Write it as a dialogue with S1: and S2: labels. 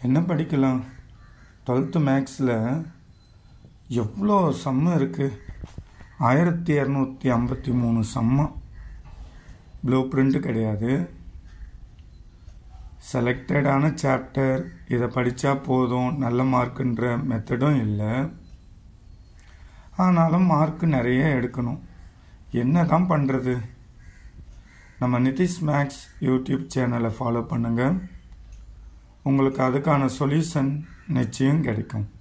S1: என்ன படிக்கலாம் டுவெல்த்து மேக்ஸில் எவ்வளோ சம்மு இருக்குது ஆயிரத்தி இரநூத்தி ஐம்பத்தி மூணு சம்மம் ப்ளூ பிரிண்ட் கிடையாது செலக்டடான சாப்டர் இதை படித்தா போதும் நல்ல மார்க்குன்ற மெத்தடும் இல்லை ஆனாலும் மார்க் நிறைய எடுக்கணும் என்ன தான் பண்ணுறது நம்ம நிதிஷ் மேக்ஸ் யூடியூப் சேனலை ஃபாலோ பண்ணுங்கள் உங்களுக்கு அதுக்கான சொல்யூஷன் நிச்சயம் கிடைக்கும்